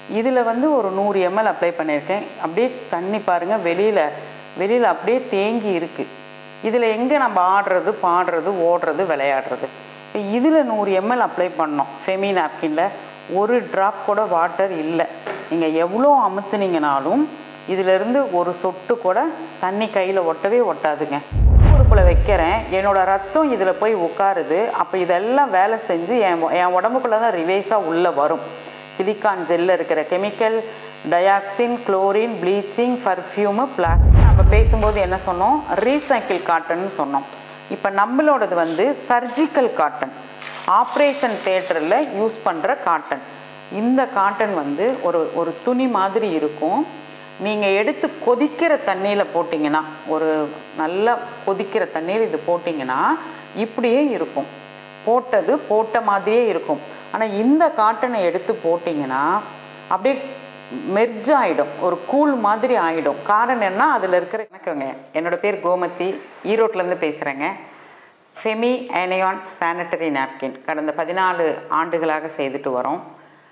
இதில் வந்து ஒரு நூறு எம்எல் அப்ளை பண்ணியிருக்கேன் அப்படியே தண்ணி பாருங்கள் வெளியில் வெளியில் அப்படியே தேங்கி இருக்குது இதில் எங்கே நம்ம ஆடுறது பாடுறது ஓடுறது விளையாடுறது இப்போ இதில் நூறு எம்எல் அப்ளை பண்ணோம் ஃபெமி நாப்கினில் ஒரு ட்ராப் கூட வாட்டர் இல்லை நீங்கள் எவ்வளோ அமுத்துனீங்கனாலும் இதிலிருந்து ஒரு சொட்டு கூட தண்ணி கையில் ஒட்டவே ஒட்டாதுங்க உறுப்பில் வைக்கிறேன் என்னோட ரத்தம் இதில் போய் உட்காருது அப்போ இதெல்லாம் வேலை செஞ்சு என் என் உடம்புக்குள்ளே தான் ரிவைஸாக உள்ளே வரும் சிலிக்கான் ஜெல்லில் இருக்கிற chemical dioxin chlorine bleaching perfume plastic நம்ம பேசும்போது என்ன சொன்னோம் ரீசைக்கிள் காட்டன்னு சொன்னோம் இப்போ நம்மளோடது வந்து சர்ஜிக்கல் காட்டன் ஆப்ரேஷன் தேட்டரில் யூஸ் பண்ணுற காட்டன் இந்த காட்டன் வந்து ஒரு ஒரு துணி மாதிரி இருக்கும் நீங்கள் எடுத்து கொதிக்கிற தண்ணியில் போட்டிங்கன்னா ஒரு நல்லா கொதிக்கிற தண்ணீர் இது போட்டிங்கன்னா இப்படியே இருக்கும் போட்டது போட்ட மாதிரியே இருக்கும் ஆனால் இந்த காட்டனை எடுத்து போட்டிங்கன்னா அப்படியே மெர்ஜ் ஆகிடும் ஒரு கூழ் மாதிரி ஆகிடும் காரணம் என்ன அதில் இருக்கிற எனக்குங்க என்னோட பேர் கோமதி ஈரோட்டிலேருந்து பேசுகிறேங்க ஃபெமி ஏனையான் சானிட்டரி நாப்கின் கடந்த பதினாலு ஆண்டுகளாக செய்துட்டு வரோம்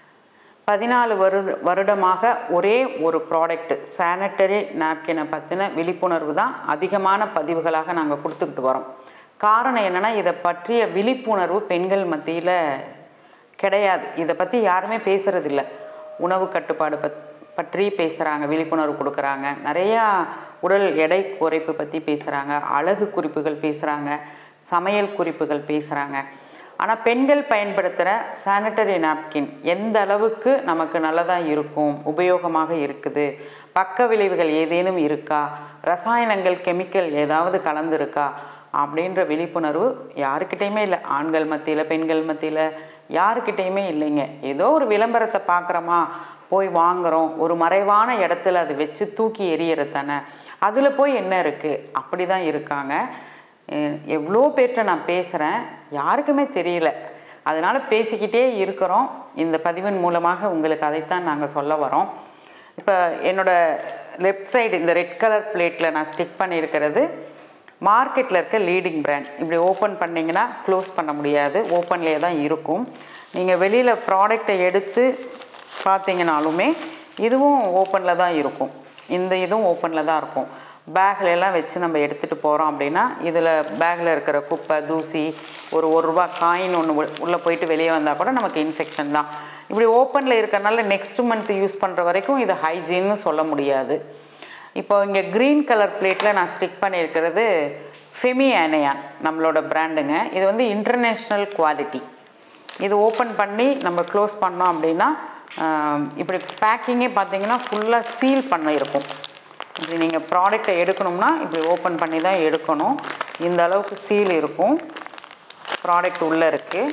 பதினாலு வரு வருடமாக ஒரே ஒரு ப்ராடக்ட் சானிட்டரி நாப்கினை பற்றின விழிப்புணர்வு தான் அதிகமான பதிவுகளாக நாங்கள் கொடுத்துக்கிட்டு வரோம் காரணம் என்னென்னா இதை பற்றிய விழிப்புணர்வு பெண்கள் மத்தியில் கிடையாது இதை பற்றி யாருமே பேசுகிறதில்ல உணவு கட்டுப்பாடு பத் பற்றி பேசுகிறாங்க விழிப்புணர்வு கொடுக்குறாங்க நிறையா உடல் எடை குறைப்பு பற்றி பேசுகிறாங்க அழகு குறிப்புகள் பேசுகிறாங்க சமையல் குறிப்புகள் பேசுகிறாங்க ஆனால் பெண்கள் பயன்படுத்துகிற சானிட்டரி நாப்கின் எந்த அளவுக்கு நமக்கு நல்லதாக இருக்கும் உபயோகமாக இருக்குது பக்க விளைவுகள் ஏதேனும் இருக்கா ரசாயனங்கள் கெமிக்கல் ஏதாவது கலந்துருக்கா அப்படின்ற விழிப்புணர்வு யாருக்கிட்டேயுமே இல்லை ஆண்கள் மத்தியில் பெண்கள் மத்தியில் யாருக்கிட்டேயுமே இல்லைங்க ஏதோ ஒரு விளம்பரத்தை பார்க்குறோமா போய் வாங்குகிறோம் ஒரு மறைவான இடத்துல அதை வச்சு தூக்கி எறியறது தானே அதில் போய் என்ன இருக்குது அப்படி தான் இருக்காங்க எ- எவ்வளோ பேர்கிட்ட நான் பேசுகிறேன் யாருக்குமே தெரியல அதனால் பேசிக்கிட்டே இருக்கிறோம் இந்த பதிவின் மூலமாக உங்களுக்கு அதைத்தான் நாங்கள் சொல்ல வரோம் இப்போ என்னோட லெஃப்ட் சைடு இந்த ரெட் கலர் பிளேட்டில் நான் ஸ்டிக் பண்ணியிருக்கிறது மார்க்கெட்டில் இருக்க லீடிங் பிராண்ட் இப்படி ஓப்பன் பண்ணிங்கன்னா க்ளோஸ் பண்ண முடியாது ஓப்பன்லேயே தான் இருக்கும் நீங்கள் வெளியில் ப்ராடக்டை எடுத்து பார்த்தீங்கனாலுமே இதுவும் ஓப்பனில் தான் இருக்கும் இந்த இதுவும் ஓப்பனில் தான் இருக்கும் பேக்கில் எல்லாம் வச்சு நம்ம எடுத்துகிட்டு போகிறோம் அப்படின்னா இதில் பேக்கில் இருக்கிற குப்பை தூசி ஒரு ஒரு ரூபா காயின் ஒன்று உள்ளே போயிட்டு வெளியே வந்தால் கூட நமக்கு இன்ஃபெக்ஷன் தான் இப்படி ஓப்பனில் இருக்கறனால நெக்ஸ்ட் மந்த் யூஸ் பண்ணுற வரைக்கும் இது ஹைஜீன்னு சொல்ல முடியாது இப்போ இங்கே க்ரீன் கலர் பிளேட்டில் நான் ஸ்டிக் பண்ணியிருக்கிறது ஃபெமி ஆனையான் நம்மளோட பிராண்டுங்க இது வந்து இன்டர்நேஷ்னல் குவாலிட்டி இது ஓப்பன் பண்ணி நம்ம க்ளோஸ் பண்ணோம் அப்படின்னா ஆம், இப்படி பேக்கிங்கே பார்த்தீங்கன்னா ஃபுல்லாக சீல் பண்ண இருக்கும் இப்படி நீங்கள் ப்ராடக்டை எடுக்கணும்னா இப்படி ஓப்பன் பண்ணி தான் எடுக்கணும் இந்த அளவுக்கு சீல் இருக்கும் ப்ராடக்ட் உள்ளே இருக்குது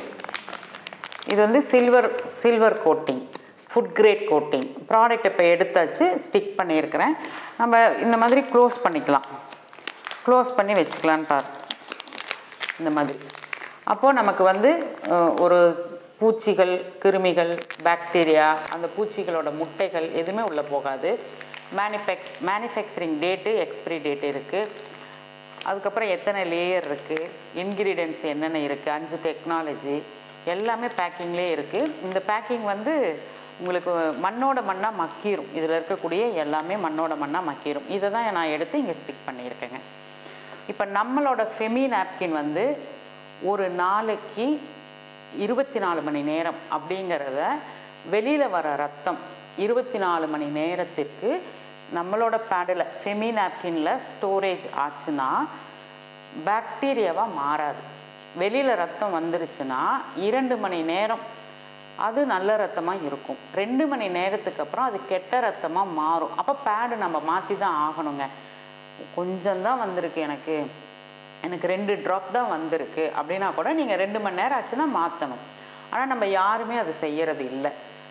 இது வந்து silver silver coating food grade coating product இப்போ எடுத்தாச்சு ஸ்டிக் பண்ணியிருக்கிறேன் நம்ம இந்த மாதிரி க்ளோஸ் பண்ணிக்கலாம் க்ளோஸ் பண்ணி வச்சுக்கலான்னு பாரு இந்த மாதிரி அப்போது நமக்கு வந்து அஹ், ஒரு பூச்சிகள் கிருமிகள் பாக்டீரியா அந்த பூச்சிகளோட முட்டைகள் எதுவுமே உள்ளே போகாது manufac manufacturing date expiry date இருக்குது அதுக்கப்புறம் எத்தனை லேயர் இருக்குது இன்க்ரீடியன்ஸ் என்னென்ன இருக்குது அஞ்சு டெக்னாலஜி எல்லாமே பேக்கிங்லேயே இருக்குது இந்த பேக்கிங் வந்து உங்களுக்கு மண்ணோட மண்ணாக மக்கிரும் இதில் இருக்கக்கூடிய எல்லாமே மண்ணோட மண்ணாக மக்கிரும் இதை தான் நான் எடுத்து இங்கே ஸ்டிக் பண்ணியிருக்கேங்க இப்போ நம்மளோட ஃபெமி நாப்கின் வந்து ஒரு நாளைக்கு இருபத்தி நாலு மணி நேரம் அப்படிங்கிறத வெளியில் வர ரத்தம் இருபத்தி நாலு மணி நேரத்திற்கு நம்மளோட பேடில் ஃபெமி நாப்கினில் ஸ்டோரேஜ் ஆச்சுன்னா பாக்டீரியாவாக மாறாது வெளியில் ரத்தம் வந்துருச்சுன்னா இரண்டு மணி நேரம் அது நல்ல ரத்தமாக இருக்கும் ரெண்டு மணி நேரத்துக்கு அப்புறம் அது கெட்ட ரத்தமாக மாறும் அப்போ பேடு நம்ம மாற்றி தான் ஆகணுங்க கொஞ்சம்தான் வந்திருக்கு எனக்கு எனக்கு ரெண்டு ட்ராப் தான் வந்திருக்கு அப்படின்னா கூட நீங்கள் ரெண்டு மணி நேரம் ஆச்சுன்னா மாற்றணும் ஆனால் நம்ம யாருமே அது செய்யறது இல்லை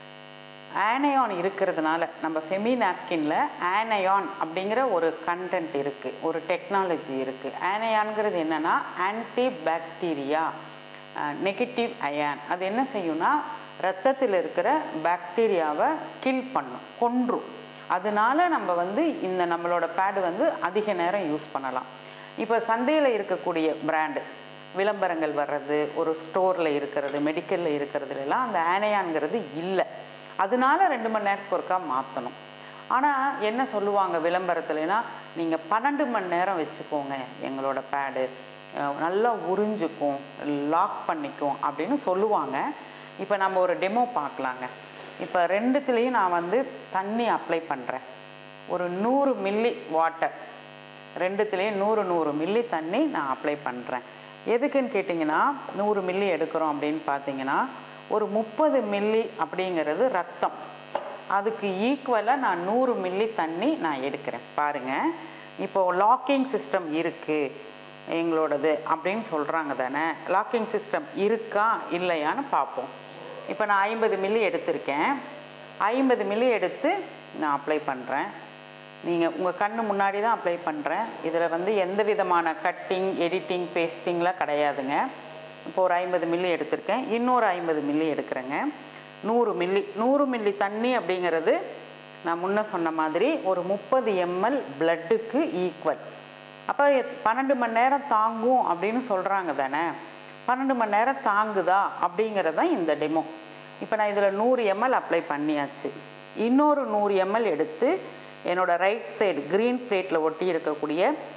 ஆனையான் இருக்கிறதுனால நம்ம ஃபெமி நாப்கினில் ஆனையான் அப்படிங்கிற ஒரு கண்டென்ட் இருக்குது ஒரு டெக்னாலஜி இருக்குது ஆனையான்ங்கிறது என்னென்னா ஆன்டி பாக்டீரியா நெகட்டிவ் அயான் அது என்ன செய்யும்னா ரத்தத்தில் இருக்கிற பாக்டீரியாவை கில் பண்ணும் கொன்றும் அதனால நம்ம வந்து இந்த நம்மளோட பேடு வந்து அதிக நேரம் யூஸ் பண்ணலாம் இப்போ சந்தையில் இருக்கக்கூடிய பிராண்டு விளம்பரங்கள் வர்றது ஒரு ஸ்டோரில் இருக்கிறது மெடிக்கலில் இருக்கிறதுலாம் அந்த ஆனையான்ங்கிறது இல்லை அதனால ரெண்டு மணி நேரத்துக்கு ஒருக்கா மாற்றணும் ஆனால் என்ன சொல்லுவாங்க விளம்பரத்துலனா நீங்கள் பன்னெண்டு மணி நேரம் வச்சுக்கோங்க எங்களோட பேடு நல்லா உறிஞ்சுக்கும் லாக் பண்ணிக்கும் அப்படின்னு சொல்லுவாங்க இப்போ நம்ம ஒரு டெமோ பார்க்கலாங்க இப்போ ரெண்டுத்துலேயும் நான் வந்து தண்ணி அப்ளை பண்ணுறேன் ஒரு நூறு மில்லி வாட்டர் ரெண்டுத்துலேயும் நூறு நூறு மில்லி தண்ணி நான் அப்ளை பண்ணுறேன் எதுக்குன்னு கேட்டிங்கன்னா நூறு மில்லி எடுக்கிறோம் அப்படின்னு பார்த்தீங்கன்னா ஒரு முப்பது மில்லி அப்படிங்கிறது ரத்தம் அதுக்கு ஈக்குவலாக நான் நூறு மில்லி தண்ணி நான் எடுக்கிறேன் பாருங்கள் இப்போது லாக்கிங் சிஸ்டம் இருக்குது எங்களோடது அப்படின்னு சொல்கிறாங்க தானே லாக்கிங் சிஸ்டம் இருக்கா இல்லையான்னு பார்ப்போம் இப்போ நான் ஐம்பது மில்லி எடுத்திருக்கேன் ஐம்பது மில்லி எடுத்து நான் அப்ளை பண்ணுறேன் நீங்கள் உங்கள் கண்ணு முன்னாடி தான் அப்ளை பண்ணுறேன் இதில் வந்து எந்த விதமான கட்டிங் எடிட்டிங் பேஸ்டிங்லாம் கிடையாதுங்க இப்போ ஒரு ஐம்பது மில்லி எடுத்திருக்கேன் இன்னொரு ஐம்பது மில்லி எடுக்கிறேங்க நூறு மில்லி நூறு மில்லி தண்ணி அப்படிங்கிறது நான் முன்ன சொன்ன மாதிரி ஒரு முப்பது எம்எல் பிளட்டுக்கு ஈக்குவல் அப்போ பன்னெண்டு மணி நேரம் தாங்கும் அப்படின்னு சொல்கிறாங்க தானே பன்னெண்டு மணி நேரம் தாங்குதா அப்படிங்கிறது தான் இந்த டெமோ இப்போ நான் இதில் நூறு எம்எல் அப்ளை பண்ணியாச்சு இன்னொரு நூறு எம்எல் எடுத்து என்னோடய ரைட் சைடு க்ரீன் பிளேட்டில் ஒட்டி இருக்கக்கூடிய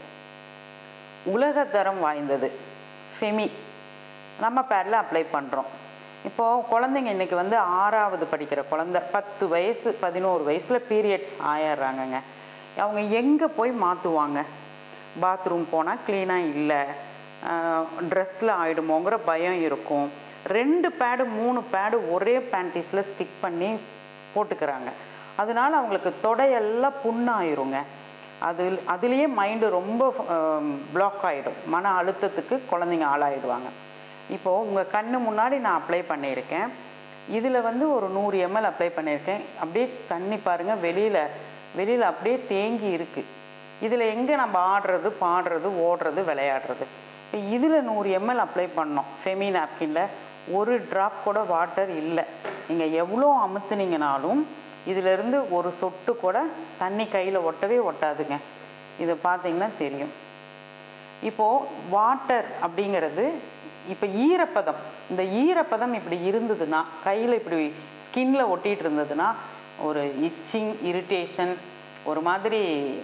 உலகத்தரம் வாய்ந்தது ஃபெமி நம்ம பேரில் அப்ளை பண்ணுறோம் இப்போது குழந்தைங்க இன்றைக்கி வந்து ஆறாவது படிக்கிற குழந்த பத்து வயசு பதினோரு வயசில் பீரியட்ஸ் ஆயிடுறாங்கங்க அவங்க எங்கே போய் மாற்றுவாங்க பாத்ரூம் போனால் க்ளீனாக இல்லை ட்ரெஸ்ஸில் ஆகிடுமோங்கிற பயம் இருக்கும் ரெண்டு பேடு மூணு பேடு ஒரே பேண்டிஸில் ஸ்டிக் பண்ணி போட்டுக்கிறாங்க அதனால அவங்களுக்கு தொடையெல்லாம் புண்ணாயிருங்க அது அதுலேயே மைண்டு ரொம்ப பிளாக் ஆகிடும் மன அழுத்தத்துக்கு குழந்தைங்க ஆளாயிடுவாங்க இப்போது உங்கள் கண்ணு முன்னாடி நான் அப்ளை பண்ணியிருக்கேன் இதில் வந்து ஒரு நூறு எம்எல் அப்ளை பண்ணியிருக்கேன் அப்படியே தண்ணி பாருங்கள் வெளியில் வெளியில் அப்படியே தேங்கி இருக்குது இதில் எங்கே நம்ம ஆடுறது பாடுறது ஓடுறது விளையாடுறது இப்போ இதில் நூறு எம்எல் அப்ளை பண்ணோம் ஃபெமி நாப்கினில் ஒரு ட்ராப் கூட வாட்டர் இல்லை நீங்கள் எவ்வளோ அமுத்துனீங்கனாலும் இதிலிருந்து ஒரு சொட்டு கூட தண்ணி கையில் ஒட்டவே ஒட்டாதுங்க இதை பார்த்தீங்கன்னா தெரியும் இப்போது வாட்டர் அப்படிங்கிறது இப்போ ஈரப்பதம் இந்த ஈரப்பதம் இப்படி இருந்ததுன்னா கையில் இப்படி ஸ்கின்ல ஒட்டிகிட்டு இருந்ததுன்னா ஒரு இச்சிங் இரிட்டேஷன் ஒரு மாதிரி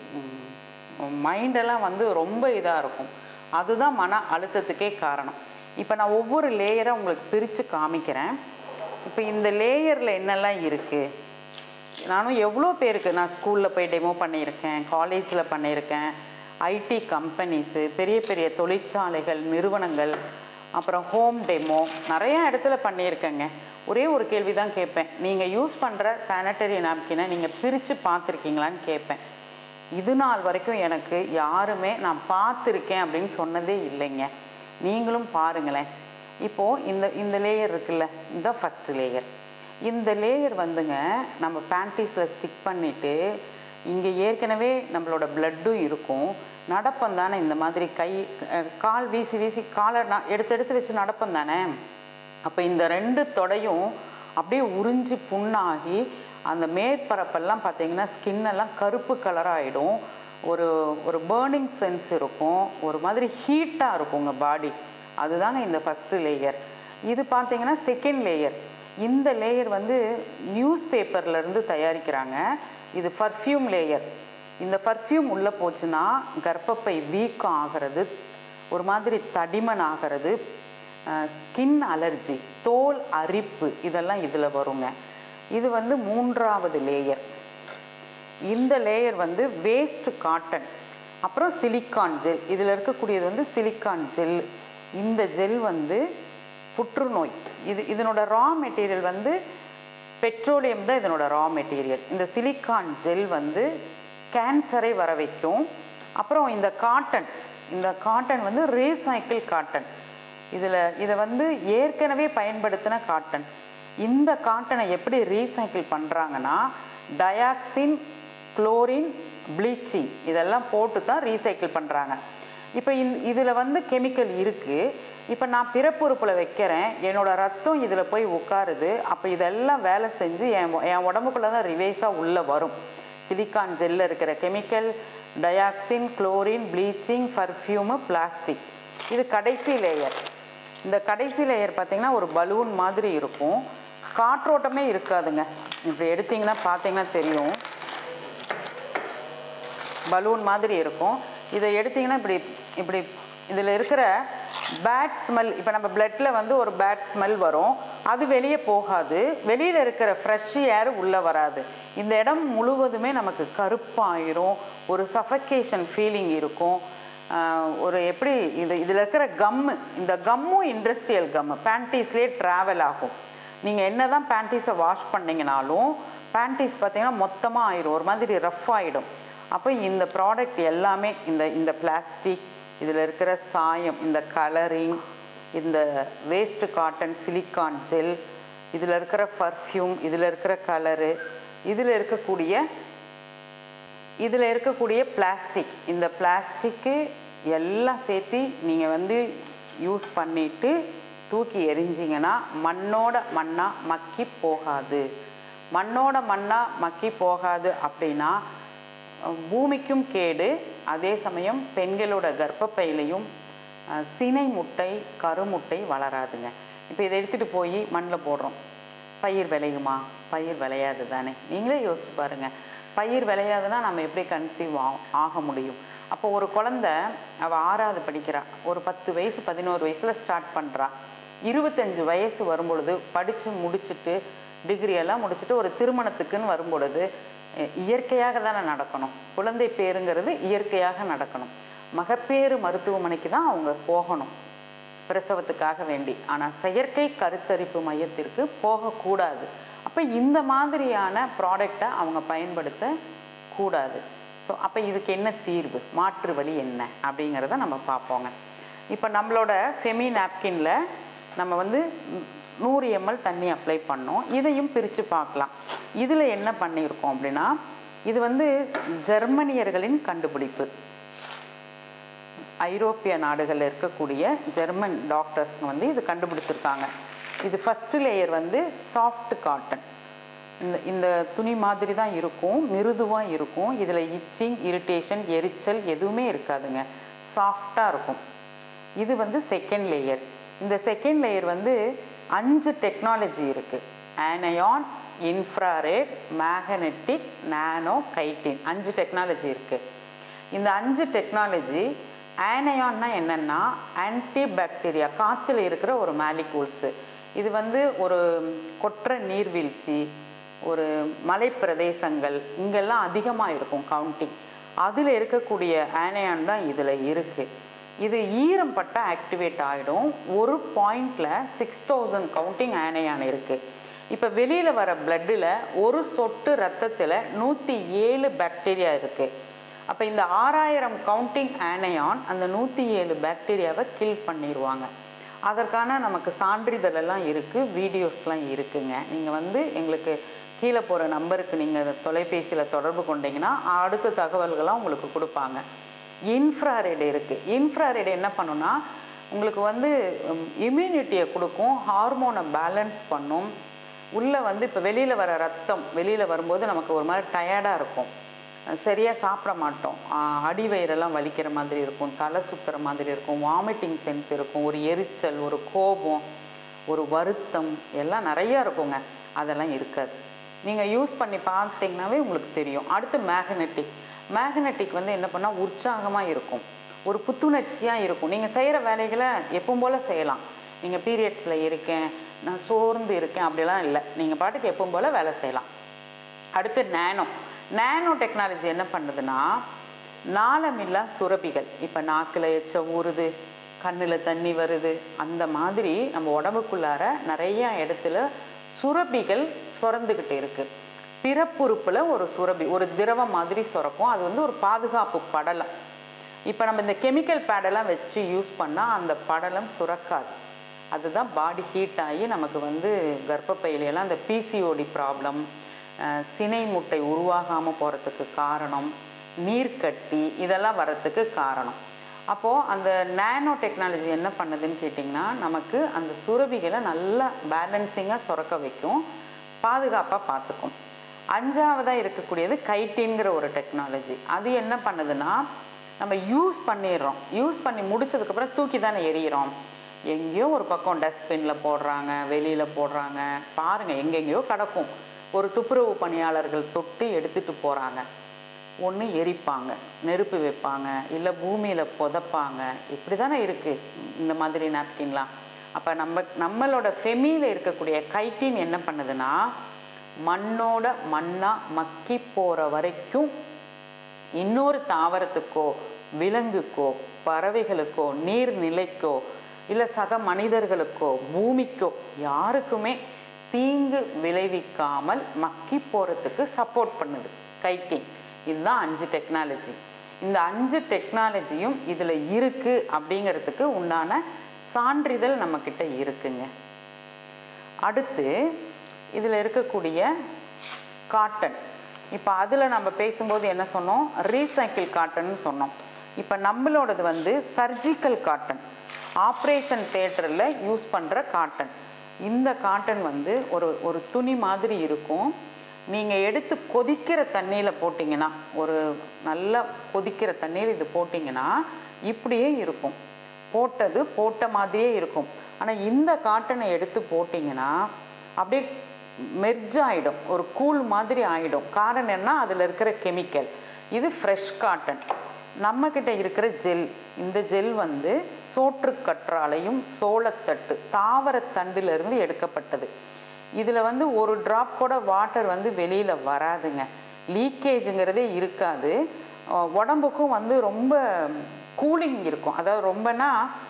மைண்டெல்லாம் வந்து ரொம்ப இதாக இருக்கும் அதுதான் மன அழுத்தத்துக்கே காரணம் இப்போ நான் ஒவ்வொரு லேயரை உங்களுக்கு பிரித்து காமிக்கிறேன் இப்போ இந்த லேயரில் என்னெல்லாம் இருக்குது நானும் எவ்வளோ பேருக்கு நான் ஸ்கூலில் போய் டெமோ பண்ணியிருக்கேன் காலேஜில் பண்ணியிருக்கேன் ஐடி கம்பெனிஸு பெரிய பெரிய தொழிற்சாலைகள் நிறுவனங்கள் அப்புறம் ஹோம் டெமோ நிறைய இடத்துல பண்ணியிருக்கேங்க ஒரே ஒரு கேள்வி தான் கேட்பேன் நீங்கள் யூஸ் பண்ணுற சானிட்டரி நாப்கினை நீங்கள் பிரித்து பார்த்துருக்கீங்களான்னு கேட்பேன் இது நாள் வரைக்கும் எனக்கு யாருமே நான் பார்த்துருக்கேன் அப்படின்னு சொன்னதே இல்லைங்க நீங்களும் பாருங்களேன் இப்போது இந்த இந்த லேயர் இருக்குல்ல இந்த ஃபஸ்ட்டு லேயர் இந்த லேயர் வந்துங்க நம்ம பேண்டீஸில் ஸ்டிக் பண்ணிவிட்டு இங்கே ஏற்கனவே நம்மளோட பிளட்டும் இருக்கும் நடப்பம் தானே இந்த மாதிரி கை கால் வீசி வீசி காலை நான் எடுத்து எடுத்து வச்சு நடப்பம் தானே அப்போ இந்த ரெண்டு தொடையும் அப்படியே உறிஞ்சி புண்ணாகி அந்த மேற்பரப்பெல்லாம் பார்த்தீங்கன்னா ஸ்கின்னெல்லாம் கருப்பு கலராகிடும் ஒரு ஒரு பேர்னிங் சென்ஸ் இருக்கும் ஒரு மாதிரி ஹீட்டாக இருக்கும் உங்கள் பாடி அதுதாங்க இந்த ஃபஸ்ட்டு லேயர் இது பார்த்தீங்கன்னா செகண்ட் லேயர் இந்த லேயர் வந்து நியூஸ் பேப்பர்லேருந்து தயாரிக்கிறாங்க இது பர்ஃப்யூம் லேயர் இந்த பர்ஃப்யூம் உள்ளே போச்சுன்னா கர்ப்பப்பை வீக்கம் ஆகிறது ஒரு மாதிரி தடிமன் ஆகிறது ஸ்கின் அலர்ஜி தோல் அரிப்பு இதெல்லாம் இதில் வருங்க இது வந்து மூன்றாவது லேயர் இந்த லேயர் வந்து வேஸ்ட் காட்டன் அப்புறம் சிலிக்கான் ஜெல் இதில் இருக்கக்கூடியது வந்து சிலிக்கான் ஜெல் இந்த ஜெல் வந்து புற்றுநோய் இது இதனோட ரா மெட்டீரியல் வந்து பெட்ரோலியம் தான் இதனோட ரா மெட்டீரியல் இந்த சிலிக்கான் ஜெல் வந்து கேன்சரை வர வைக்கும் அப்புறம் இந்த காட்டன் இந்த காட்டன் வந்து ரீசைக்கிள் காட்டன் இதில் இதை வந்து ஏற்கனவே பயன்படுத்தின காட்டன் இந்த காட்டனை எப்படி ரீசைக்கிள் பண்ணுறாங்கன்னா டயாக்சின் குளோரின் ப்ளீச்சிங் இதெல்லாம் போட்டு தான் ரீசைக்கிள் பண்ணுறாங்க இப்போ இந் இதில் வந்து கெமிக்கல் இருக்குது இப்போ நான் பிறப்புறுப்பில் வைக்கிறேன் என்னோடய ரத்தம் இதில் போய் உட்காருது அப்போ இதெல்லாம் வேலை செஞ்சு என் என் உடம்புக்குள்ளே தான் ரிவைஸாக உள்ளே வரும் சிலிக்கான் ஜெல்லில் இருக்கிற chemical dioxin chlorine bleaching perfume plastic இது கடைசி லேயர் இந்த கடைசி லேயர் பார்த்திங்கன்னா ஒரு பலூன் மாதிரி இருக்கும் காற்றோட்டமே இருக்காதுங்க இப்படி எடுத்தீங்கன்னா பார்த்தீங்கன்னா தெரியும் பலூன் மாதிரி இருக்கும் இதை எடுத்தீங்கன்னா இப்படி இப்படி இதில் இருக்கிற பேட் ஸ்மெல் இப்போ நம்ம பிளட்டில் வந்து ஒரு பேட் ஸ்மெல் வரும் அது வெளியே போகாது வெளியில் இருக்கிற ஃப்ரெஷ் ஏர் உள்ளே வராது இந்த இடம் முழுவதுமே நமக்கு கருப்பாயிரும் ஒரு சஃபகேஷன் ஃபீலிங் இருக்கும் ஆஹ் ஒரு எப்படி இது இதில் இருக்கிற கம்மு இந்த கம்மும் இண்டஸ்ட்ரியல் கம்மு பேண்டீஸ்லேயே ட்ராவல் ஆகும் நீங்கள் என்ன தான் பேண்டீஸை வாஷ் பண்ணீங்கனாலும் பேண்டீஸ் பார்த்தீங்கன்னா மொத்தமாக ஆயிரும் ஒரு மாதிரி ரஃப் ஆகிடும் அப்போ இந்த ப்ராடக்ட் எல்லாமே இந்த இந்த பிளாஸ்டிக் இதில் இருக்கிற சாயம் இந்த கலரிங் இந்த வேஸ்ட் காட்டன் சிலிக்கான் ஜெல் இதில் இருக்கிற பர்ஃப்யூம் இதில் இருக்கிற கலரு இதில் இருக்கக்கூடிய இதில் இருக்கக்கூடிய பிளாஸ்டிக் இந்த பிளாஸ்டிக்கு எல்லாம் சேர்த்து நீங்கள் வந்து யூஸ் பண்ணிட்டு தூக்கி எரிஞ்சிங்கன்னா மண்ணோட மண்ணாக மக்கி போகாது மண்ணோட மண்ணாக மக்கி போகாது அப்படின்னா அஹ், பூமிக்கும் கேடு அதே சமயம் பெண்களோட கர்ப்பப்பையிலையும் அஹ், சினை முட்டை கருமுட்டை வளராதுங்க இப்போ இதை எடுத்துகிட்டு போய் மண்ணில் போடுறோம் பயிர் விளையுமா பயிர் விளையாது தானே நீங்களே யோசிச்சு பாருங்க பயிர் விளையாதுன்னா நம்ம எப்படி கன்சீவ் ஆக முடியும் அப்போ ஒரு குழந்த அவள் ஆறாவது படிக்கிறா ஒரு பத்து வயசு பதினோரு வயசில் ஸ்டார்ட் பண்ணுறா இருபத்தஞ்சு வயசு வரும்பொழுது படித்து முடிச்சுட்டு டிகிரி எல்லாம் முடிச்சுட்டு ஒரு திருமணத்துக்குன்னு வரும்பொழுது அஹ், இயற்கையாக தானே நடக்கணும் குழந்தை பேருங்கிறது இயற்கையாக நடக்கணும் மகப்பேறு மருத்துவமனைக்கு தான் அவங்க போகணும் பிரசவத்துக்காக வேண்டி ஆனால் செயற்கை கருத்தரிப்பு மையத்திற்கு போகக்கூடாது அப்போ இந்த மாதிரியான ப்ராடக்டை அவங்க பயன்படுத்த கூடாது ஸோ அப்போ இதுக்கு என்ன தீர்வு மாற்று வழி என்ன அப்படிங்கிறத நம்ம பார்ப்போங்க இப்போ நம்மளோட ஃபெமி நாப்கினில் நம்ம வந்து ம், நூறு எம்எல் தண்ணி அப்ளை பண்ணோம் இதையும் பிரித்து பார்க்கலாம் இதில் என்ன பண்ணியிருக்கோம் அப்படின்னா இது வந்து ஜெர்மனியர்களின் கண்டுபிடிப்பு ஐரோப்பிய நாடுகளில் இருக்கக்கூடிய ஜெர்மன் டாக்டர்ஸ்ங்க வந்து இது கண்டுபிடிச்சிருக்காங்க இது ஃபஸ்ட்டு லேயர் வந்து சாஃப்ட் காட்டன் இந்த இந்த துணி மாதிரி தான் இருக்கும் மிருதுவாக இருக்கும் இதில் இச்சிங் இரிட்டேஷன் எரிச்சல் எதுவுமே இருக்காதுங்க சாஃப்டாக இருக்கும் இது வந்து செகண்ட் லேயர் இந்த செகண்ட் லேயர் வந்து அஞ்சு டெக்னாலஜி இருக்குது anion infrared magnetic nano chitin அஞ்சு டெக்னாலஜி இருக்குது இந்த அஞ்சு டெக்னாலஜி ஆனயான்னா என்னென்னா ஆன்டி பாக்டீரியா காற்றுல இருக்கிற ஒரு மாலிகூல்ஸு இது வந்து ஒரு கொற்ற நீர்வீழ்ச்சி ஒரு மலைப்பிரதேசங்கள் இங்கெல்லாம் அதிகமாக இருக்கும் கவுண்டிங் அதில் இருக்கக்கூடிய ஆனயான் தான் இதில் இருக்குது இது ஈரம் பட்டா ஆக்டிவேட் ஆகிடும் ஒரு பாயிண்டில் சிக்ஸ் தௌசண்ட் கவுண்டிங் ஆனயான் இருக்குது இப்போ வெளியில் வர பிளட்டில் ஒரு சொட்டு ரத்தத்தில் நூற்றி ஏழு பாக்டீரியா இருக்குது அப்போ இந்த ஆறாயிரம் கவுண்டிங் ஆனயான் அந்த நூற்றி ஏழு பாக்டீரியாவை கில் பண்ணிடுவாங்க அதற்கான நமக்கு சான்றிதழ் எல்லாம் இருக்குது வீடியோஸ்லாம் இருக்குங்க நீங்கள் வந்து எங்களுக்கு கீழே போகிற நம்பருக்கு நீங்கள் தொலைபேசியில் தொடர்பு கொண்டீங்கன்னா அடுத்த தகவல்கள்லாம் உங்களுக்கு கொடுப்பாங்க இன்ஃப்ராரெட் இருக்குது இன்ஃப்ராரெட் என்ன பண்ணுன்னா உங்களுக்கு வந்து இம்யூனிட்டியை கொடுக்கும் ஹார்மோனை பேலன்ஸ் பண்ணும் உள்ளே வந்து இப்போ வெளியில் வர ரத்தம் வெளியில் வரும்போது நமக்கு ஒரு மாதிரி டயர்டாக இருக்கும் சரியாக சாப்பிட மாட்டோம் ஆஹ் அடி வயிறெல்லாம் வலிக்கிற மாதிரி இருக்கும் தலை சுற்றுற மாதிரி இருக்கும் வாமிட்டிங் சென்ஸ் இருக்கும் ஒரு எரிச்சல் ஒரு கோபம் ஒரு வருத்தம் எல்லாம் நிறையா இருக்குங்க அதெல்லாம் இருக்காது நீங்கள் யூஸ் பண்ணி பார்த்தீங்கன்னாவே உங்களுக்கு தெரியும் அடுத்து மேக்னெட்டிக் மேக்னெட்டிக் வந்து என்ன பண்ணால் உற்சாகமாக இருக்கும் ஒரு புத்துணர்ச்சியாக இருக்கும் நீங்கள் செய்கிற வேலைகளை எப்பவும் போல் செய்யலாம் நீங்கள் பீரியட்ஸில் இருக்கேன் நான் சோர்ந்து இருக்கேன் அப்படிலாம் இல்லை நீங்கள் பாட்டுக்கு எப்பவும் போல் வேலை செய்யலாம் அடுத்து நேனோ நேனோ டெக்னாலஜி என்ன பண்ணுதுன்னா நாளமில்லா சுரபிகள் இப்போ நாக்கில் எச்ச ஊறுது கண்ணில் தண்ணி வருது அந்த மாதிரி நம்ம உடம்புக்குள்ளார நிறைய இடத்துல சுரபிகள் சுரந்துக்கிட்டு இருக்கு பிறப்புறுப்பில் ஒரு சுரபி ஒரு திரவம் மாதிரி சுரக்கும் அது வந்து ஒரு பாதுகாப்பு படலம் இப்போ நம்ம இந்த கெமிக்கல் பேடெல்லாம் வச்சு யூஸ் பண்ணால் அந்த படலம் சுரக்காது அதுதான் பாடி ஹீட் ஆகி நமக்கு வந்து கர்ப்பப்பையிலெல்லாம் இந்த பிசிஓடி ப்ராப்ளம் சினை முட்டை உருவாகாமல் போகிறதுக்கு காரணம் நீர்க்கட்டி இதெல்லாம் வர்றதுக்கு காரணம் அப்போது அந்த நேனோ டெக்னாலஜி என்ன பண்ணுதுன்னு கேட்டிங்கன்னா நமக்கு அந்த சுரபிகளை நல்லா பேலன்சிங்காக சுரக்க வைக்கும் பாதுகாப்பாக பார்த்துக்கும் அஞ்சாவதாக இருக்கக்கூடியது கைட்டின்கிற ஒரு டெக்னாலஜி அது என்ன பண்ணுதுன்னா நம்ம யூஸ் பண்ணிடுறோம் யூஸ் பண்ணி முடிச்சதுக்கப்புறம் தூக்கி தானே எறிகிறோம் எங்கேயோ ஒரு பக்கம் டஸ்ட்பினில் போடுறாங்க வெளியில் போடுறாங்க பாருங்கள் எங்கெங்கேயோ கிடக்கும் ஒரு துப்புரவு பணியாளர்கள் தொட்டு எடுத்துகிட்டு போகிறாங்க ஒன்று எரிப்பாங்க நெருப்பு வைப்பாங்க இல்லை பூமியில் புதைப்பாங்க இப்படி தானே இருக்குது இந்த மாதிரி நாப்கின்லாம் அப்போ நம்ம நம்மளோட ஃபெமியில் இருக்கக்கூடிய கைட்டின் என்ன பண்ணுதுன்னா மண்ணோட மண்ணாக மக்கி போகிற வரைக்கும் இன்னொரு தாவரத்துக்கோ விலங்குக்கோ பறவைகளுக்கோ நீர்நிலைக்கோ இல்லை சக மனிதர்களுக்கோ பூமிக்கோ யாருக்குமே தீங்கு விளைவிக்காமல் மக்கி போகிறதுக்கு சப்போர்ட் பண்ணுது கைட்டிங் இதுதான் அஞ்சு டெக்னாலஜி இந்த அஞ்சு டெக்னாலஜியும் இதில் இருக்குது அப்படிங்கிறதுக்கு உண்டான சான்றிதழ் நம்மக்கிட்ட இருக்குங்க அடுத்து இதில் இருக்கக்கூடிய காட்டன் இப்போ அதில் நம்ம பேசும்போது என்ன சொன்னோம் ரீசைக்கிள் காட்டன்னு சொன்னோம் இப்போ நம்மளோடது வந்து சர்ஜிக்கல் காட்டன் ஆப்ரேஷன் தேட்டரில் யூஸ் பண்ணுற காட்டன் இந்த காட்டன் வந்து ஒரு ஒரு துணி மாதிரி இருக்கும் நீங்கள் எடுத்து கொதிக்கிற தண்ணியில் போட்டிங்கன்னா ஒரு நல்லா கொதிக்கிற தண்ணியில் இது போட்டிங்கன்னா இப்படியே இருக்கும் போட்டது போட்ட மாதிரியே இருக்கும் ஆனால் இந்த காட்டனை எடுத்து போட்டிங்கன்னா அப்படியே மெர்ஜ் ஆகிடும் ஒரு கூழ் மாதிரி ஆகிடும் காரணம் என்ன அதில் இருக்கிற கெமிக்கல் இது ஃப்ரெஷ் காட்டன் நம்மக்கிட்ட இருக்கிற ஜெல் இந்த ஜெல் வந்து சோற்று கற்றாழையும் சோளத்தட்டு தாவரத்தண்டிலிருந்து எடுக்கப்பட்டது இதில் வந்து ஒரு ட்ராப் கூட வாட்டர் வந்து வெளியில் வராதுங்க லீக்கேஜுங்கிறதே இருக்காது அஹ் உடம்புக்கும் வந்து ரொம்ப கூலிங் இருக்கும் அதாவது ரொம்பனா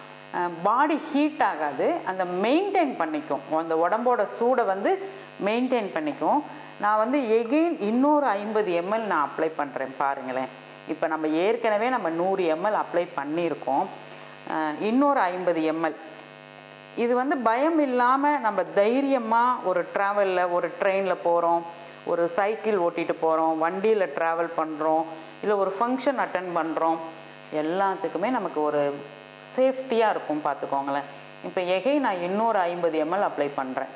பாடி ஹீட் ஆகாது அந்த மெயின்டைன் பண்ணிக்கும் அந்த உடம்போட சூடை வந்து மெயின்டைன் பண்ணிக்கும் நான் வந்து எகெயின் இன்னொரு ஐம்பது எம்எல் நான் அப்ளை பண்ணுறேன் பாருங்களேன் இப்போ நம்ம ஏற்கனவே நம்ம நூறு எம்எல் அப்ளை பண்ணியிருக்கோம் அஹ் இன்னொரு ஐம்பது எம்எல் இது வந்து பயம் இல்லாமல் நம்ம தைரியமாக ஒரு ட்ராவலில் ஒரு ட்ரெயினில் போகிறோம் ஒரு சைக்கிள் ஓட்டிகிட்டு போகிறோம் வண்டியில் ட்ராவல் பண்ணுறோம் இல்லை ஒரு ஃபங்க்ஷன் அட்டன் பண்ணுறோம் எல்லாத்துக்குமே நமக்கு ஒரு சேஃப்டியாக இருக்கும் பார்த்துக்கோங்களேன் இப்போ எகை நான் இன்னொரு ஐம்பது எம்எல் அப்ளை பண்ணுறேன்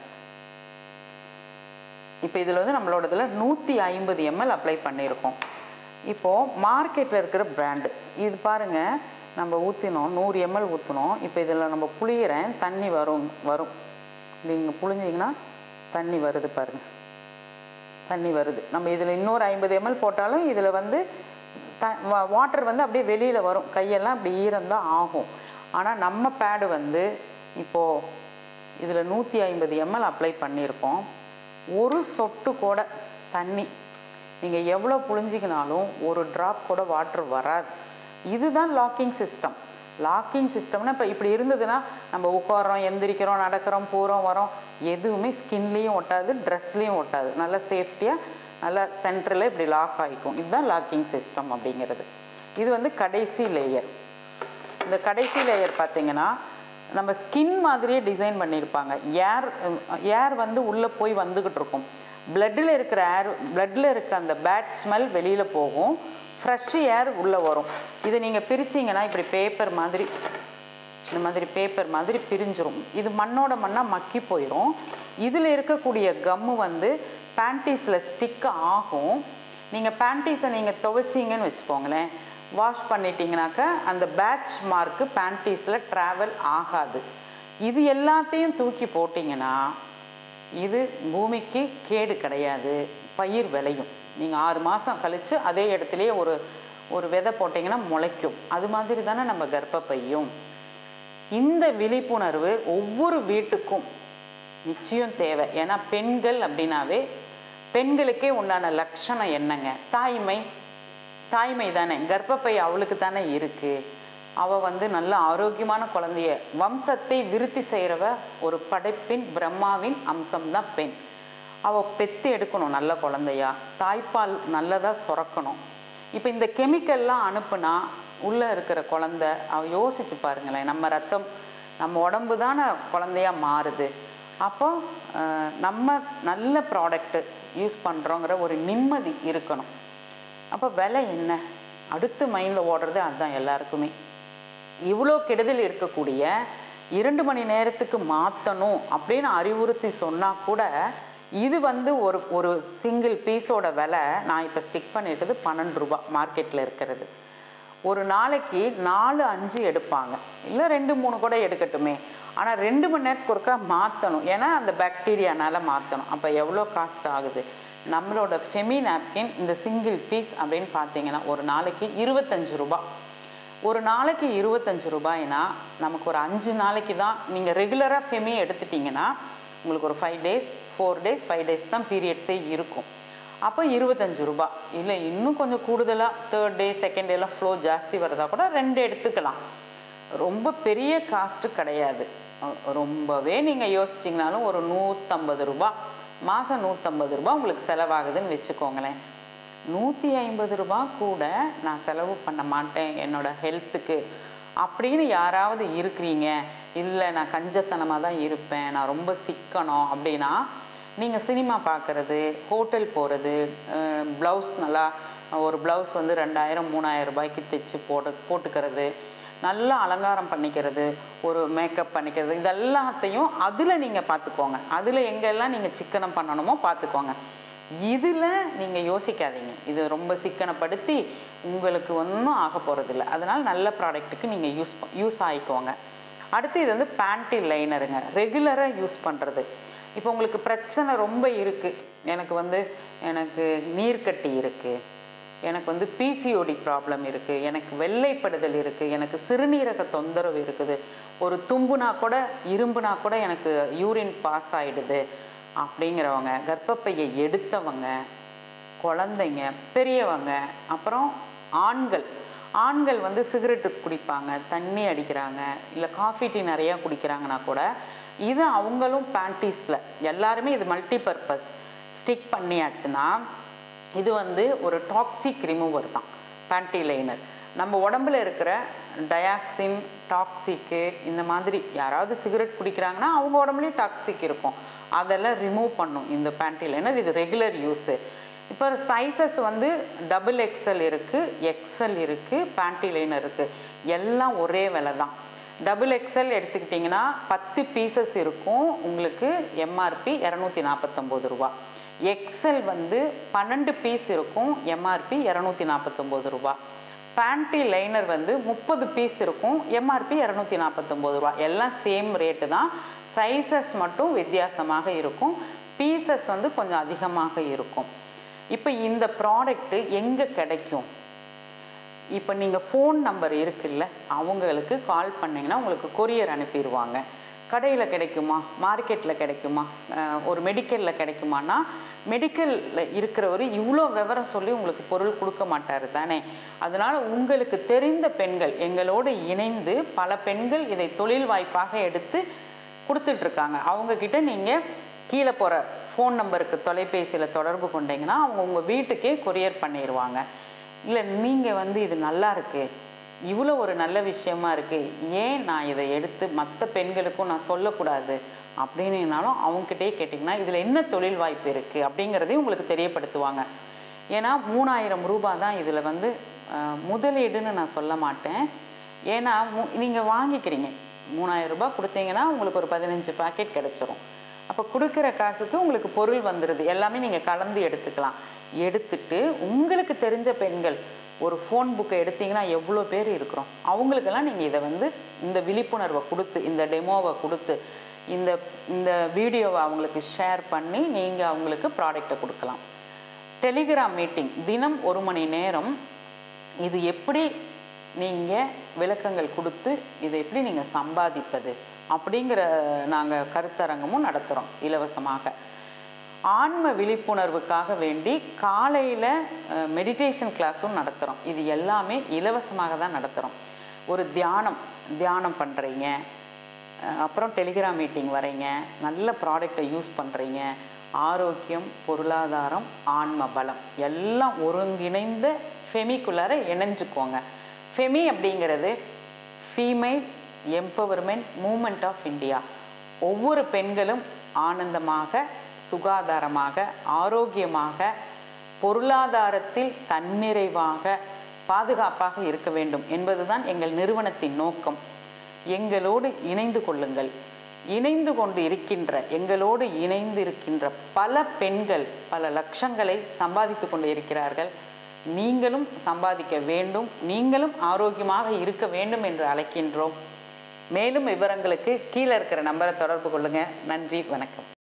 இப்போ இதில் வந்து நம்மளோடதில் நூற்றி ஐம்பது எம்எல் அப்ளை பண்ணியிருக்கோம் இப்போது மார்க்கெட்டில் இருக்கிற பிராண்டு இது பாருங்கள் நம்ம ஊற்றினோம் நூறு எம்எல் ஊற்றினோம் இப்போ இதில் நம்ம புளியிறேன் தண்ணி வரும் வரும் நீங்கள் புளிஞ்சிங்கன்னா தண்ணி வருது பாருங்கள் தண்ணி வருது நம்ம இதில் இன்னொரு ஐம்பது எம்எல் போட்டாலும் இதில் வந்து த வாட்டர் வந்து அப்படியே வெளியில் வரும் கையெல்லாம் அப்படி ஈரம்தான் ஆகும் ஆனால் நம்ம பேடு வந்து இப்போது இதில் நூற்றி ஐம்பது எம்எல் அப்ளை பண்ணியிருக்கோம் ஒரு சொட்டு கூட தண்ணி நீங்கள் எவ்வளோ புழிஞ்சிக்கினாலும் ஒரு ட்ராப் கூட வாட்டர் வராது இதுதான் லாக்கிங் சிஸ்டம் லாக்கிங் சிஸ்டம்னா இப்போ இப்படி இருந்ததுன்னா நம்ம உட்காரோம் எந்திரிக்கிறோம் நடக்கிறோம் போகிறோம் வரோம் எதுவுமே ஸ்கின்லேயும் ஒட்டாது ட்ரெஸ்லேயும் ஒட்டாது நல்ல சேஃப்டியாக நல்லா சென்டரில் இப்படி லாக் ஆகிக்கும் இதுதான் லாக்கிங் சிஸ்டம் அப்படிங்கிறது இது வந்து கடைசி லேயர் இந்த கடைசி லேயர் பார்த்தீங்கன்னா நம்ம ஸ்கின் மாதிரியே டிசைன் பண்ணியிருப்பாங்க ஏர் ஏர் வந்து உள்ளே போய் வந்துக்கிட்டு இருக்கும் பிளட்டில் இருக்கிற ஏர் பிளட்டில் இருக்க அந்த பேட் ஸ்மெல் வெளியில் போகும் ஃப்ரெஷ் ஏர் உள்ளே வரும் இதை நீங்கள் பிரிச்சிங்கன்னா இப்படி பேப்பர் மாதிரி இந்த மாதிரி பேப்பர் மாதிரி பிரிஞ்சிரும் இது மண்ணோட மண்ணாக மக்கி போயிடும் இதில் இருக்கக்கூடிய கம்மு வந்து பேண்டீஸில் ஸ்டிக் ஆகும் நீங்கள் பேண்டீஸை நீங்கள் துவைச்சிங்கன்னு வச்சுக்கோங்களேன் வாஷ் பண்ணிட்டீங்கனாக்க அந்த பேட்ச் மார்க்கு பேண்டீஸில் ட்ராவல் ஆகாது இது எல்லாத்தையும் தூக்கி போட்டிங்கன்னா இது பூமிக்கு கேடு கிடையாது பயிர் விளையும் நீங்கள் ஆறு மாதம் கழித்து அதே இடத்துலையே ஒரு ஒரு விதை போட்டிங்கன்னா முளைக்கும் அது மாதிரி தானே நம்ம கர்ப்பப்பையும் இந்த விழிப்புணர்வு ஒவ்வொரு வீட்டுக்கும் நிச்சயம் தேவை ஏன்னா பெண்கள் அப்படின்னாவே பெண்களுக்கே உண்டான லட்சணம் என்னங்க தாய்மை தாய்மை தானே கர்ப்பப்பை அவளுக்கு தானே இருக்குது அவள் வந்து நல்ல ஆரோக்கியமான குழந்தைய வம்சத்தை விருத்தி செய்கிறவ ஒரு படைப்பின் பிரம்மாவின் அம்சம்தான் பெண் அவள் பெத்து எடுக்கணும் நல்ல குழந்தையா தாய்ப்பால் நல்லதாக சுரக்கணும் இப்போ இந்த கெமிக்கல்லாம் அனுப்புனா உள்ளே இருக்கிற குழந்த அவ யோசிச்சு பாருங்களேன் நம்ம ரத்தம் நம்ம உடம்பு தானே குழந்தையா மாறுது அப்போ அஹ், நம்ம நல்ல ப்ராடக்ட்டு யூஸ் பண்ணுறோங்கிற ஒரு நிம்மதி இருக்கணும் அப்போ விலை என்ன அடுத்து மைண்டில் ஓடுறது அதுதான் எல்லாருக்குமே இவ்வளோ கெடுதல் இருக்கக்கூடிய இரண்டு மணி நேரத்துக்கு மாற்றணும் அப்படின்னு அறிவுறுத்தி சொன்னால் கூட இது வந்து ஒரு ஒரு சிங்கிள் பீஸோட விலை நான் இப்போ ஸ்டிக் பண்ணியிருக்கிறது பன்னெண்டு ரூபா மார்க்கெட்டில் இருக்கிறது ஒரு நாளைக்கு நாலு அஞ்சு எடுப்பாங்க இல்லை ரெண்டு மூணு கூட எடுக்கட்டுமே ஆனால் ரெண்டு மணி நேரத்துக்கு ஒருக்கா மாற்றணும் ஏன்னா அந்த பாக்டீரியானால மாற்றணும் அப்போ எவ்வளோ காஸ்ட் ஆகுது நம்மளோட ஃபெமி நாப்கின் இந்த சிங்கிள் பீஸ் அப்படின்னு பார்த்தீங்கன்னா ஒரு நாளைக்கு இருபத்தஞ்சு ரூபாய் ஒரு நாளைக்கு இருபத்தஞ்சு ரூபாய்னா நமக்கு ஒரு அஞ்சு நாளைக்கு தான் நீங்கள் ரெகுலராக ஃபெமி எடுத்துட்டிங்கன்னா உங்களுக்கு ஒரு five days four days five days தான் பீரியட்ஸே இருக்கும் அப்போ இருபத்தஞ்சு ரூபாய் இல்லை இன்னும் கொஞ்சம் கூடுதலாக தேர்ட் டே செகண்ட் டேலாம் ஃப்ளோ ஜாஸ்தி வரதா கூட ரெண்டு எடுத்துக்கலாம் ரொம்ப பெரிய காஸ்ட்டு கிடையாது அஹ் ரொம்பவே நீங்கள் யோசிச்சிங்கனாலும் ஒரு நூற்றம்பது ரூபா மாதம் நூற்றம்பது ரூபா உங்களுக்கு செலவாகுதுன்னு வச்சுக்கோங்களேன் நூற்றி ஐம்பது ரூபா கூட நான் செலவு பண்ண மாட்டேன் என்னோட ஹெல்த்துக்கு அப்படின்னு யாராவது இருக்கிறீங்க இல்லை நான் கஞ்சத்தனமாக தான் இருப்பேன் நான் ரொம்ப சிக்கனம் அப்படின்னா நீங்கள் சினிமா பார்க்குறது ஹோட்டல் போகிறது ப்ளவுஸ் நல்லா ஒரு ப்ளவுஸ் வந்து ரெண்டாயிரம் மூணாயிரம் ரூபாய்க்கு தைச்சு போட்டு போட்டுக்கிறது நல்லா அலங்காரம் பண்ணிக்கிறது ஒரு மேக்கப் பண்ணிக்கிறது இதெல்லாத்தையும் அதில் நீங்கள் பார்த்துக்கோங்க அதில் எங்கெல்லாம் நீங்கள் சிக்கனம் பண்ணணுமோ பார்த்துக்கோங்க இதில் நீங்கள் யோசிக்காதீங்க இது ரொம்ப சிக்கனப்படுத்தி உங்களுக்கு ஒன்றும் ஆக போகிறதில்ல அதனால் நல்ல ப்ராடக்ட்டுக்கு நீங்கள் யூஸ் யூஸ் ஆகிக்கோங்க அடுத்து இது வந்து பேண்டி லைனருங்க ரெகுலராக யூஸ் பண்ணுறது இப்போ உங்களுக்கு பிரச்சனை ரொம்ப இருக்குது எனக்கு வந்து எனக்கு நீர்க்கட்டி இருக்குது எனக்கு வந்து பிசிஓடி ப்ராப்ளம் இருக்குது எனக்கு வெள்ளைப்படுதல் இருக்குது எனக்கு சிறுநீரக தொந்தரவு இருக்குது ஒரு தும்புனா கூட இரும்புனா கூட எனக்கு யூரின் பாஸ் ஆகிடுது அப்படிங்கிறவங்க கர்ப்பப்பையை எடுத்தவங்க குழந்தைங்க பெரியவங்க அப்புறம் ஆண்கள் ஆண்கள் வந்து சிகரெட்டு குடிப்பாங்க தண்ணி அடிக்கிறாங்க இல்லை காஃபி டீ நிறையா குடிக்கிறாங்கன்னா கூட இது அவங்களும் பேண்டீஸில் எல்லாருமே இது மல்டி பர்பஸ் ஸ்டிக் பண்ணியாச்சுன்னா இது வந்து ஒரு டாக்ஸிக் ரிமூவர் தான் பேண்டி லைனர் நம்ம உடம்புல இருக்கிற டயாக்சின் டாக்ஸிக்கு இந்த மாதிரி யாராவது சிகரெட் குடிக்கிறாங்கன்னா அவங்க உடம்புலையும் டாக்ஸிக் இருக்கும் அதெல்லாம் ரிமூவ் பண்ணும் இந்த பேண்டி லைனர் இது ரெகுலர் யூஸு இப்போ சைஸஸ் வந்து டபுள் எக்ஸல் இருக்குது எக்ஸல் இருக்குது பேண்டி லைனர் இருக்குது எல்லாம் ஒரே விலை தான் டபுள் எக்ஸல் எடுத்துக்கிட்டிங்கன்னா பத்து பீசஸ் இருக்கும் உங்களுக்கு எம்ஆர்பி இரநூத்தி நாற்பத்தொம்போது ரூபா எக்ஸல் வந்து பன்னெண்டு பீஸ் இருக்கும் எம்ஆர்பி இரநூத்தி நாற்பத்தொம்போது ரூபா பேண்டி லைனர் வந்து முப்பது பீஸ் இருக்கும் எம்ஆர்பி இரநூத்தி நாற்பத்தொம்போது ரூபா எல்லாம் சேம் ரேட்டு தான் சைஸஸ் மட்டும் வித்தியாசமாக இருக்கும் பீசஸ் வந்து கொஞ்சம் அதிகமாக இருக்கும் இப்போ இந்த ப்ராடக்ட்டு எங்கே கிடைக்கும் இப்போ நீங்கள் ஃபோன் நம்பர் இருக்குல்ல அவங்களுக்கு கால் பண்ணிங்கன்னா உங்களுக்கு கொரியர் அனுப்பிடுவாங்க கடையில் கிடைக்குமா மார்க்கெட்டில் கிடைக்குமா அஹ் ஒரு மெடிக்கலில் கிடைக்குமானா மெடிக்கலில் இருக்கிறவர் இவ்வளோ விவரம் சொல்லி உங்களுக்கு பொருள் கொடுக்க மாட்டார் தானே அதனால் உங்களுக்கு தெரிந்த பெண்கள் எங்களோடு இணைந்து பல பெண்கள் இதை தொழில் வாய்ப்பாக எடுத்து கொடுத்துட்ருக்காங்க அவங்கக்கிட்ட நீங்கள் கீழே போகிற ஃபோன் நம்பருக்கு தொலைபேசியில் தொடர்பு கொண்டீங்கன்னா அவங்க உங்கள் வீட்டுக்கே கொரியர் பண்ணிடுவாங்க இல்லை நீங்கள் வந்து இது நல்லா இருக்கு இவ்வளோ ஒரு நல்ல விஷயமா இருக்குது ஏன் நான் இதை எடுத்து மற்ற பெண்களுக்கும் நான் சொல்லக்கூடாது அப்படின்னாலும் அவங்ககிட்டயே கேட்டிங்கன்னா இதில் என்ன தொழில் வாய்ப்பு இருக்குது அப்படிங்கிறதையும் உங்களுக்கு தெரியப்படுத்துவாங்க ஏன்னா மூணாயிரம் ரூபாய் தான் இதில் வந்து அஹ், முதலீடுன்னு நான் சொல்ல மாட்டேன் ஏன்னா நீங்கள் வாங்கிக்கிறீங்க மூணாயிரம் ரூபாய் கொடுத்தீங்கன்னா உங்களுக்கு ஒரு பதினஞ்சு பாக்கெட் கிடச்சிரும் அப்போ கொடுக்குற காசுக்கு உங்களுக்கு பொருள் வந்துடுது எல்லாமே நீங்கள் கலந்து எடுத்துக்கலாம் எடுத்துட்டு உங்களுக்கு தெரிஞ்ச பெண்கள் ஒரு ஃபோன் புக்கை எடுத்தீங்கன்னா எவ்வளோ பேர் இருக்கிறோம் அவங்களுக்கெல்லாம் நீங்கள் இதை வந்து இந்த விழிப்புணர்வை கொடுத்து இந்த டெமோவை கொடுத்து இந்த இந்த வீடியோவை அவங்களுக்கு ஷேர் பண்ணி நீங்கள் அவங்களுக்கு ப்ராடக்டை கொடுக்கலாம் டெலிகிராம் மீட்டிங் தினம் ஒரு மணி நேரம் இது எப்படி நீங்கள் விளக்கங்கள் கொடுத்து இதை எப்படி நீங்கள் சம்பாதிப்பது அப்படிங்கிற நாங்கள் கருத்தரங்கமும் நடத்துகிறோம் இலவசமாக ஆன்ம விழிப்புணர்வுக்காக வேண்டி காலையில் மெடிடேஷன் கிளாஸும் நடத்துகிறோம் இது எல்லாமே இலவசமாக தான் நடத்துகிறோம் ஒரு தியானம் தியானம் பண்ணுறீங்க அப்புறம் டெலிகிராம் மீட்டிங் வரீங்க நல்ல ப்ராடக்டை யூஸ் பண்ணுறீங்க ஆரோக்கியம் பொருளாதாரம் ஆன்ம பலம் எல்லாம் ஒருங்கிணைந்த ஃபெமிக்குள்ளார இணைஞ்சுக்கோங்க ஃபெமி அப்படிங்கிறது female empowerment movement of India ஒவ்வொரு பெண்களும் ஆனந்தமாக சுகாதாரமாக ஆரோக்கியமாக பொருளாதாரத்தில் தன்னிறைவாக பாதுகாப்பாக இருக்க வேண்டும் என்பதுதான் எங்கள் நிறுவனத்தின் நோக்கம் எங்களோடு இணைந்து கொள்ளுங்கள் இணைந்து கொண்டு இருக்கின்ற எங்களோடு இணைந்து இருக்கின்ற பல பெண்கள் பல லட்சங்களை சம்பாதித்து கொண்டு இருக்கிறார்கள் நீங்களும் சம்பாதிக்க வேண்டும் நீங்களும் ஆரோக்கியமாக இருக்க வேண்டும் என்று அழைக்கின்றோம் மேலும் விவரங்களுக்கு கீழே இருக்கிற நம்பரை தொடர்பு கொள்ளுங்கள் நன்றி வணக்கம்